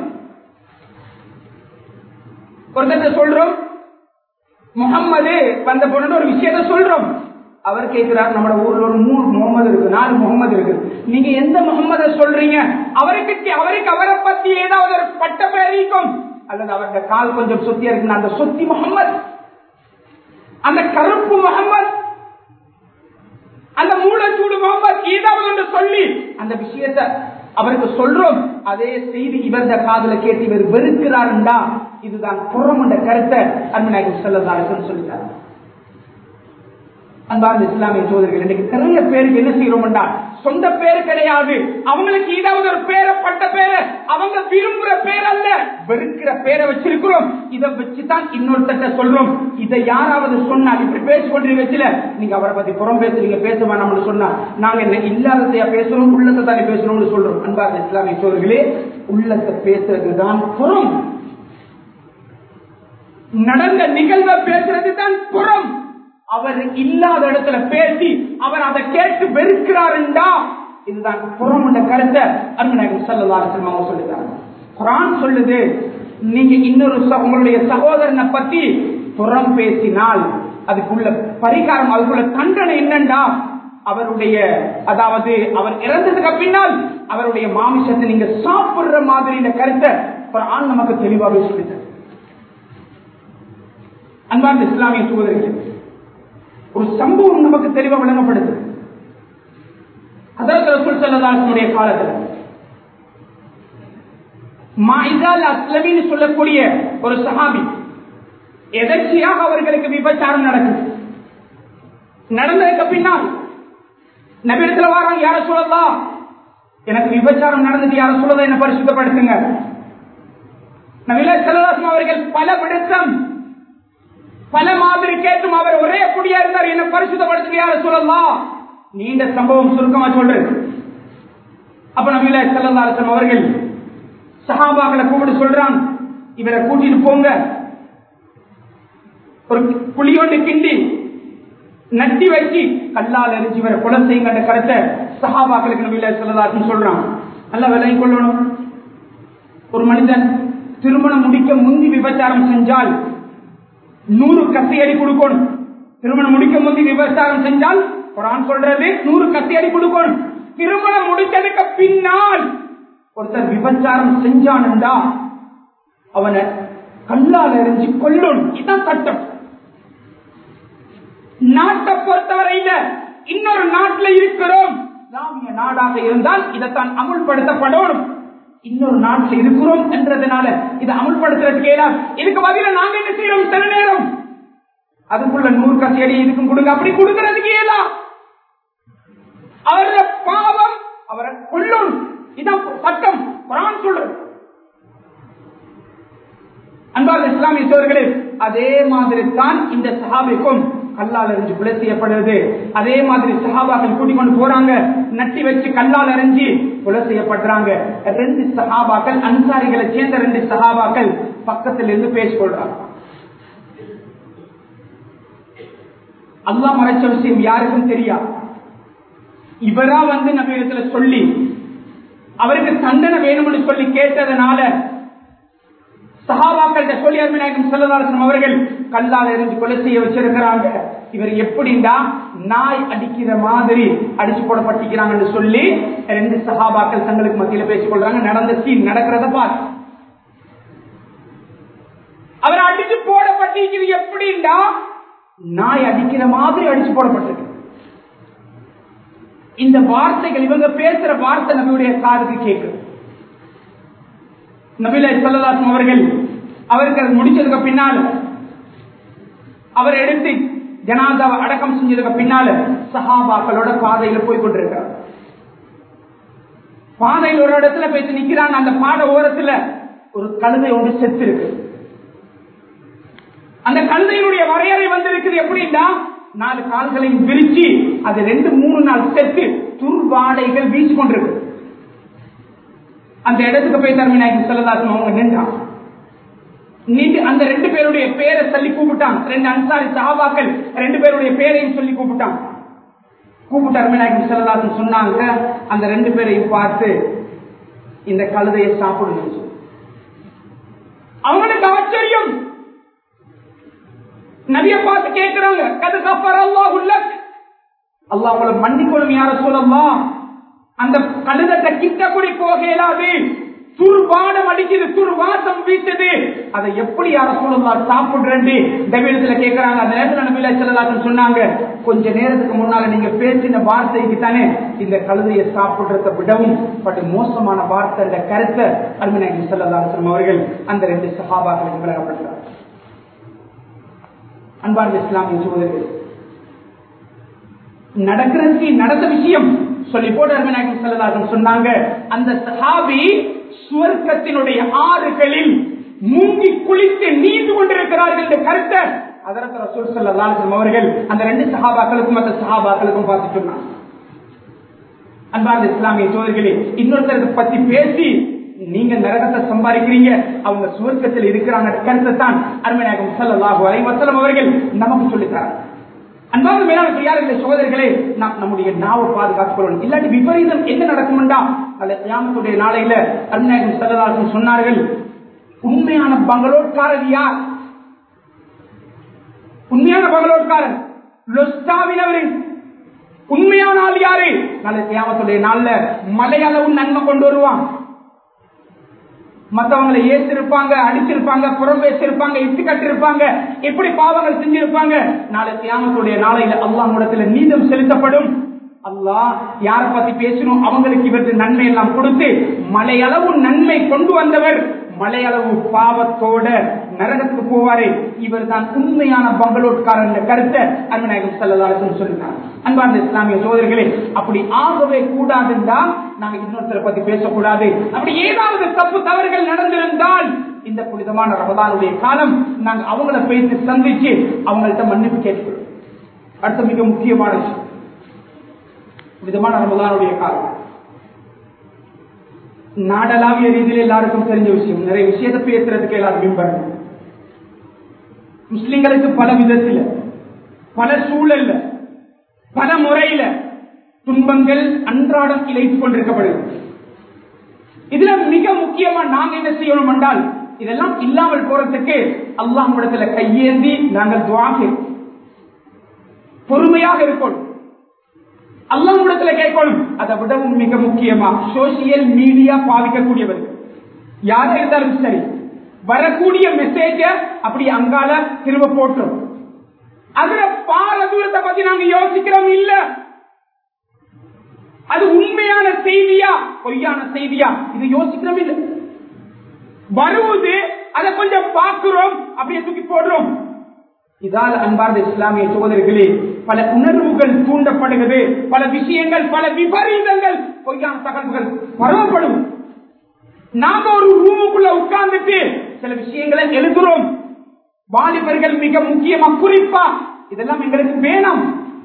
ஒருத்தர் சொல்றோம் முகம்மது வந்த பொண்ணு ஒரு விஷயத்த சொல்றோம் அவர் கேட்கிறார் நம்ம ஊர்ல ஒரு மூணு முகமது இருக்கு நாலு முகமது இருக்கு நீங்க எந்த முகமத சொல்றீங்க அவருக்கு அவருக்கு அவரை பத்தி ஏதாவது ஒரு பட்ட பெயரிக்கும் அல்லது அவருடைய கால் கொஞ்சம் சொத்தியா இருக்கு அந்த சொத்தி முகமது அந்த கருப்பு முகமது அந்த மூலச்சூடு முகமது ஏதாவது ஒன்று சொல்லி அந்த விஷயத்தை அவருக்கு சொல்றோம் அதே செய்தி இவர்த காதல கேட்டு இவர் வெறுக்கிறாருண்டா இதுதான் புறம் என்ற கருத்தை அன்பநாயகம் செல்லதாருக்குன்னு சொல்லிட்டார் அன்பார்ந்த இஸ்லாமிய சோதரிகள் இன்னைக்கு நிறைய பேருக்கு என்ன செய்யறோம்டா சொந்த பேரு கிடையாது அவங்களுக்கு ஏதாவது ஒரு பேரை பட்ட பேரை அவங்க விரும்புற பேர் அல்ல வெறுக்கிற பேரை வச்சிருக்கிறோம் இதை வச்சுதான் இன்னொருத்தட்ட சொல்றோம் இதை யாராவது சொன்னால் இப்படி பேசி கொண்டிருக்கல நீங்க அவரை பத்தி புறம் பேசுறீங்க பேச வேணாம்னு சொன்னா நாங்க என்ன இல்லாததையா பேசுறோம் உள்ளத்தை தானே பேசுறோம்னு சொல்றோம் அன்பார்ந்த இஸ்லாமிய சோதர்களே உள்ளத்தை பேசுறதுதான் புறம் நடந்த நிகழ்வை பேசுறது தான் புறம் அவர் இல்லாத இடத்துல பேசி அவர் அதை கேட்டு வெறுக்கிறாருண்டா இதுதான் புறம் என்ற கருத்தை அன்பநாயகம் செல்லதாரசன் அவங்க சொல்லுகிறாங்க குரான் சொல்லுது நீங்க இன்னொரு உங்களுடைய சகோதரனை பத்தி புறம் பேசினால் அதுக்குள்ள பரிகாரம் அதுக்குள்ள தண்டனை என்னண்டா அவருடைய அதாவது அவர் இறந்ததுக்கு பின்னால் அவருடைய மாமிசத்தை நீங்க சாப்பிடுற மாதிரி இந்த கருத்தை குரான் நமக்கு தெளிவாக சொல்லுது அன்பார்ந்த இஸ்லாமிய சகோதரிகள் ஒரு சம்பவம் நமக்கு தெளிவாக விளங்கப்படுது அதற்கு ரசூல் சல்லதாசனுடைய காலத்தில் மாயிதால் அஸ்லமின்னு சொல்லக்கூடிய ஒரு சஹாபி எதர்ச்சியாக அவர்களுக்கு விபச்சாரம் நடக்குது நடந்ததுக்கு பின்னால் நபிடத்துல வாரம் யார சொல்லலாம் எனக்கு விபச்சாரம் நடந்தது யார சொல்லதான் என்ன பரிசுத்தப்படுத்துங்க நபில செல்லதாசன் அவர்கள் பல விடுத்தம் பல மாதிரி கேட்டும் அவர் ஒரே குடியா இருந்தார் என்ன பரிசுத்தப்படுத்துங்க யார சொல்லலாம் நீண்ட சம்பவம் சுருக்கமா சொல்றேன் அப்ப நபில செல்லல்லாசம் அவர்கள் சஹாபாக்களை கூப்பிட்டு சொல்றான் இவரை கூட்டிட்டு போங்க ஒரு புளியோண்டு கிண்டி நட்டி வச்சு கல்லால் எரிஞ்சு இவரை கொலை செய்யுங்க அந்த கருத்தை சஹாபாக்களுக்கு நபில செல்லதாசன் சொல்றான் நல்லா விலை கொள்ளணும் ஒரு மனிதன் திருமணம் முடிக்க முந்தி விபச்சாரம் செஞ்சால் நூறு கத்தியடி கொடுக்கணும் திருமணம் முடிக்க முந்தி விபச்சாரம் செஞ்சால் குரான் சொல்றது நூறு கத்தியடி கொடுக்கணும் திருமணம் முடிச்சதுக்கு பின்னால் ஒருத்தர் விபச்சாரம் செஞ்சானுண்டா அவனை கல்லால் எரிஞ்சு கொல்லணும் இதான் சட்டம் நாட்டை பொறுத்தவரையில இன்னொரு நாட்டில் இருக்கிறோம் இஸ்லாமிய நாடாக இருந்தால் இதைத்தான் அமுல்படுத்தப்படணும் இன்னொரு நாட்டில் இருக்கிறோம் என்றதுனால இதை அமுல்படுத்துறதுக்கு ஏதா இதுக்கு பதில நாங்க என்ன செய்யறோம் சில நேரம் அதுக்குள்ள நூறு கசேடி இதுக்கும் கொடுங்க அப்படி கொடுக்கறதுக்கு ஏதா அவருடைய பாவம் அவரை கொள்ளும் இதான் சட்டம் குரான் சொல்றது அன்பார்ந்த இஸ்லாமிய சோழர்களே அதே மாதிரி தான் இந்த சஹாபிக்கும் கல்லால் எறிஞ்சு கொலை செய்யப்படுறது அதே மாதிரி சஹாபாக்கள் கூட்டிக் கொண்டு போறாங்க நட்டி வச்சு கல்லால் எறிஞ்சு கொலை செய்யப்படுறாங்க ரெண்டு சஹாபாக்கள் அன்சாரிகளை சேர்ந்த ரெண்டு சஹாபாக்கள் பக்கத்தில் இருந்து பேசிக்கொள்றாங்க அல்லா மறைச்ச விஷயம் யாருக்கும் தெரியாது இவரா வந்து நபீரத்துல சொல்லி அவருக்கு தண்டனை வேணும்னு சொல்லி கேட்டதனால சஹாபாக்கள்கிட்ட சொல்லி அருமைநாயகம் செல்லதாசனம் அவர்கள் கல்லால் எரிஞ்சு கொலை செய்ய வச்சிருக்கிறாங்க இவர் எப்படின்னா நாய் அடிக்கிற மாதிரி அடிச்சு போடப்பட்டிருக்கிறாங்கன்னு சொல்லி ரெண்டு சஹாபாக்கள் தங்களுக்கு மத்தியில பேசிக் கொள்றாங்க நடந்த சீன் நடக்கிறத பார்த்து அவர் அடிச்சு போடப்பட்டிருக்கிறது எப்படின்னா நாய் அடிக்கிற மாதிரி அடிச்சு போடப்பட்டிருக்கு இந்த வார்த்தைகள் இவங்க பேசுற வார்த்தை நபியுடைய காதுக்கு கேட்குது நபில சொல்லலாசம் அவர்கள் அவருக்கு அது முடிச்சதுக்கு பின்னால் அவர் எடுத்து ஜனாதாவை அடக்கம் செஞ்சதுக்கு பின்னால சஹாபாக்களோட பாதையில போய் கொண்டிருக்கிறார் பாதையில் ஒரு இடத்துல போயிட்டு நிக்கிறாங்க அந்த பாத ஓரத்துல ஒரு கழுதை ஒன்று செத்து இருக்கு அந்த கழுதையினுடைய வரையறை வந்திருக்குது எப்படின்னா நாலு கால்களையும் விரிச்சு அது ரெண்டு மூணு நாள் செத்து துர்வாடைகள் வீசி கொண்டிருக்கு அந்த இடத்துக்கு போய் தர்மி நாயகம் செல்லதாசன் அவங்க நின்றான் நீட்டு அந்த ரெண்டு பேருடைய பேரை சொல்லி கூப்பிட்டான் ரெண்டு அன்சாரி சஹாபாக்கள் ரெண்டு பேருடைய பேரையும் சொல்லி கூப்பிட்டான் கூப்பிட்டு அருமநாயகம் செல்லதாசன் சொன்னாங்க அந்த ரெண்டு பேரையும் பார்த்து இந்த கழுதையை சாப்பிடுங்க அவங்களுக்கு ஆச்சரியம் நபிய பார்த்து கேட்கிறாங்க கது கப்பர் அல்லாஹ் உள்ளக் அல்லாஹ் உங்களை மன்னிக்கணும் யார சொல்லலாம் அந்த கழுதத்தை கிட்ட கூடி போக இயலாது துர்வாடம் அடிக்குது துர்வாசம் வீசுது அதை எப்படி யார சொல்லலாம் சாப்பிடுறேன் டெபிலத்துல கேட்கிறாங்க அந்த நேரத்துல நபில செல்லலாசன் சொன்னாங்க கொஞ்ச நேரத்துக்கு முன்னால நீங்க பேசின வார்த்தைக்கு தானே இந்த கழுதையை சாப்பிடுறத விடவும் பட் மோசமான வார்த்தை இந்த கருத்தை அருமநாயகி செல்லலாசன் அவர்கள் அந்த ரெண்டு சகாபாக்களுக்கு விளக்கப்படுறார் அன்பார்ந்த இஸ்லாமிய சோதர்கள் நடக்கிறதுக்கு நடந்த விஷயம் சொல்லி போட்டு அருமநாயகம் செல்லலாசன் சொன்னாங்க அந்த சஹாபி சுவர்க்கத்தினுடைய ஆறுகளில் மூங்கி குளித்து நீந்து கொண்டிருக்கிறார்கள் என்ற கருத்தை அதற்கு ரசூல் ஸல்லல்லாஹு அவர்கள் அந்த ரெண்டு சஹாபாக்களுக்கும் அந்த சஹாபாக்களுக்கும் பார்த்து சொன்னாங்க அன்பார்ந்த இஸ்லாமிய சோதர்களே இன்னொருத்தருக்கு பத்தி பேசி நீங்க நரகத்தை சம்பாதிக்கிறீங்க அவங்க சுவர்க்கத்தில் இருக்கிறாங்க கருத்தை தான் அருமையாகும் ஸல்லல்லாஹு அலைஹி வஸல்லம் அவர்கள் நமக்கு சொல்லித்தராங்க அன்பான மேலான பெரியார்களே சோதர்களே நாம் நம்முடைய நாவை பாதுகாத்துக் கொள்ளணும் இல்லாட்டி விபரீதம் என்ன நடக்கும்டா அல்ல கியாமத்துடைய நாளையில அருணாயகம் செல்லதாசன் சொன்னார்கள் உண்மையான பங்களோட்காரர் யார் உண்மையான பங்களோட்காரன் லொஸ்டாவினவரின் உண்மையான ஆள் யாரு நாளை கியாமத்துடைய நாள்ல மலையளவு நன்மை கொண்டு வருவான் மத்தவங்களை ஏற்றிருப்பாங்க அடிச்சிருப்பாங்க புறம் பேசிருப்பாங்க இட்டு கட்டிருப்பாங்க எப்படி பாவங்கள் செஞ்சிருப்பாங்க நாளை தியாகத்துடைய நாளையில அல்லாஹ் இடத்துல நீதம் செலுத்தப்படும் அல்லாஹ் யார பத்தி பேசணும் அவங்களுக்கு இவருக்கு நன்மை எல்லாம் கொடுத்து மலையளவு நன்மை கொண்டு வந்தவர் மலையளவு பாவத்தோட நரகத்துக்கு போவாரு இவர் தான் உண்மையான பங்களோட்காரன் என்ற கருத்தை அருமநாயகம் செல்லதாசன் சொல்லினார் அன்பார்ந்த இஸ்லாமிய சோதரிகளே அப்படி ஆகவே கூடாதுன்னா நாங்க இன்னொருத்தரை பத்தி பேசக்கூடாது அப்படி ஏதாவது தப்பு தவறுகள் நடந்திருந்தால் இந்த புனிதமான ரமதானுடைய காலம் நாங்க அவங்கள பேசி சந்திச்சு அவங்கள்ட்ட மன்னிப்பு கேட்கிறோம் அடுத்த மிக முக்கியமான விஷயம் விதமான ரமதானுடைய காலம் நாடளாவிய ரீதியில் எல்லாருக்கும் தெரிஞ்ச விஷயம் நிறைய விஷயத்தை பேசுறதுக்கு எல்லாரும் மேம்படுங்க முஸ்லிம்களுக்கு பல விதத்தில் பல சூழல்ல பல முறையில துன்பங்கள் அன்றாடம் இழைத்துக் கொண்டிருக்கப்படுகிறது இதுல மிக முக்கியமா நாங்க என்ன செய்யணும் என்றால் இதெல்லாம் இல்லாமல் போறதுக்கு அல்லாஹ் இடத்துல கையேந்தி நாங்கள் துவாங்க பொறுமையாக இருக்கணும் அல்லாஹ் இடத்துல கேட்கணும் அதை விடவும் மிக முக்கியமா சோசியல் மீடியா பாதிக்கக்கூடியவர் யாரா இருந்தாலும் சரி வரக்கூடிய மெசேஜ அப்படி அங்கால திரும்ப போட்டுரும் அதுல பால தூரத்தை பத்தி நாங்க யோசிக்கிறோம் இல்ல அது உண்மையான செய்தியா பொய்யான செய்தியா இது யோசிக்கிறோம் இல்ல வருவது அதை கொஞ்சம் பார்க்கிறோம் அப்படியே தூக்கி போடுறோம் இதால் அன்பார்ந்த இஸ்லாமிய சோதர்களே பல உணர்வுகள் தூண்டப்படுகிறது பல விஷயங்கள் பல விபரீதங்கள் பொய்யான தகவல்கள் பரவப்படும் நாம ஒரு ரூமுக்குள்ள உட்கார்ந்துட்டு சில விஷயங்களை எழுதுறோம் வாலிபர்கள் மிக முக்கியமா குறிப்பா இதெல்லாம் எங்களுக்கு வேணும்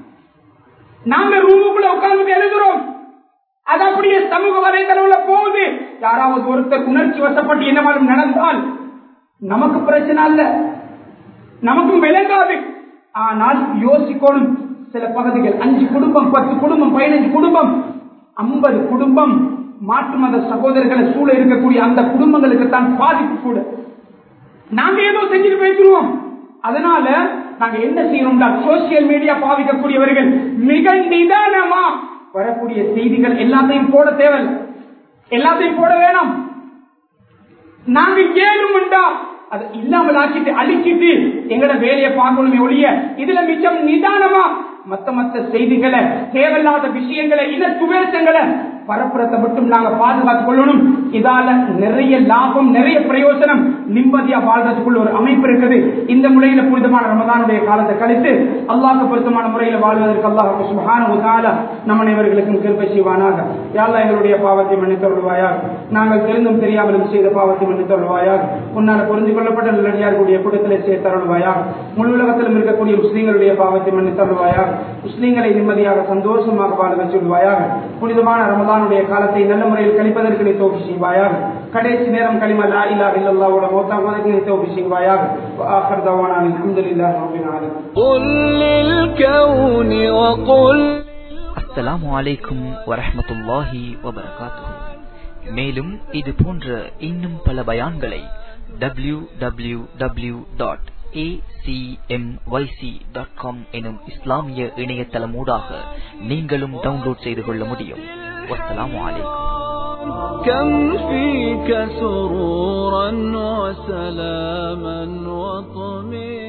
நாங்க ரூமுக்குள்ள உட்கார்ந்து எழுதுறோம் அது அப்படியே சமூக வலைதளவுல போகுது யாராவது ஒருத்தர் உணர்ச்சி வசப்பட்டு என்னவாலும் நடந்தால் நமக்கு பிரச்சனை அல்ல நமக்கும் விளங்காது ஆனால் யோசிக்கணும் சில பகுதிகள் அஞ்சு குடும்பம் பத்து குடும்பம் பதினஞ்சு குடும்பம் ஐம்பது குடும்பம் மாற்று மத சகோதரர்களை சூழ இருக்கக்கூடிய அந்த குடும்பங்களுக்கு தான் பாதிப்பு கூட நாங்க ஏதோ செஞ்சுட்டு போயிட்டுருவோம் அதனால நாங்க என்ன செய்யணும்னா சோசியல் மீடியா பாவிக்கக்கூடியவர்கள் மிக நிதானமா வரக்கூடிய செய்திகள் எல்லாத்தையும் போட தேவையில்லை எல்லாத்தையும் போட வேணாம் நாங்க ஏழும்டா அது இல்லாமல் ஆக்கிட்டு அழிச்சிட்டு எங்கட வேலையை பார்க்கணுமே ஒழிய இதுல மிச்சம் நிதானமா மத்த மத்த செய்திகளை தேவையில்லாத விஷயங்களை இன துவேஷங்களை பரப்புறத்தை மட்டும் நாங்க பாதுகாத்துக் கொள்ளணும் இதால நிறைய லாபம் நிறைய பிரயோஜனம் நிம்மதியா வாழ்றதுக்குள்ள ஒரு அமைப்பு இருக்குது இந்த முறையில புனிதமான ரமதானுடைய காலத்தை கழித்து அல்லாஹ் பொருத்தமான முறையில வாழ்வதற்கு அல்லாஹ் சுபஹான உதால நம் அனைவர்களுக்கும் கிருப்பை செய்வானாக யாழ்லா எங்களுடைய பாவத்தை மன்னித்தருள்வாயாக நாங்கள் தெரிந்தும் தெரியாமலும் செய்த பாவத்தை மன்னித்தருள்வாயாக உன்னால் புரிந்து கொள்ளப்பட்ட நல்லடியார்களுடைய கூட்டத்திலே சேர்த்தருள்வாயாக முழு உலகத்திலும் இருக்கக்கூடிய முஸ்லீம்களுடைய பாவத்தை மன்னித்தருள்வாயாக முஸ்லீம்களை நிம்மதியாக சந்தோஷமாக வாழ சொல்வாயாக புனிதமான ரமதானுடைய காலத்தை நல்ல முறையில் கழிப்பதற்கு நீ தோப்பி செய்வாயாக கடைசி நேரம் களிமா லா இலா இல்லல்லாவோட மௌத்தாவதற்கு நீ தோப்பி செய்வாயாக ஆخر دعوانا الحمد لله رب العالمين قل للكون وقل அஸ்ஸலாமு அலைக்கும் வரஹ்மத்துல்லாஹி வபரகாத்துஹு மேலும் இது போன்ற இன்னும் பல பயான்களை W W W dot dot com எனும் இஸ்லாமிய இணையதளமூடாக நீங்களும் டவுன்லோட் செய்து கொள்ள முடியும் வஸ்ஸலாமு அலைக்கும் كم فيك سرورا وسلاما وطمئنا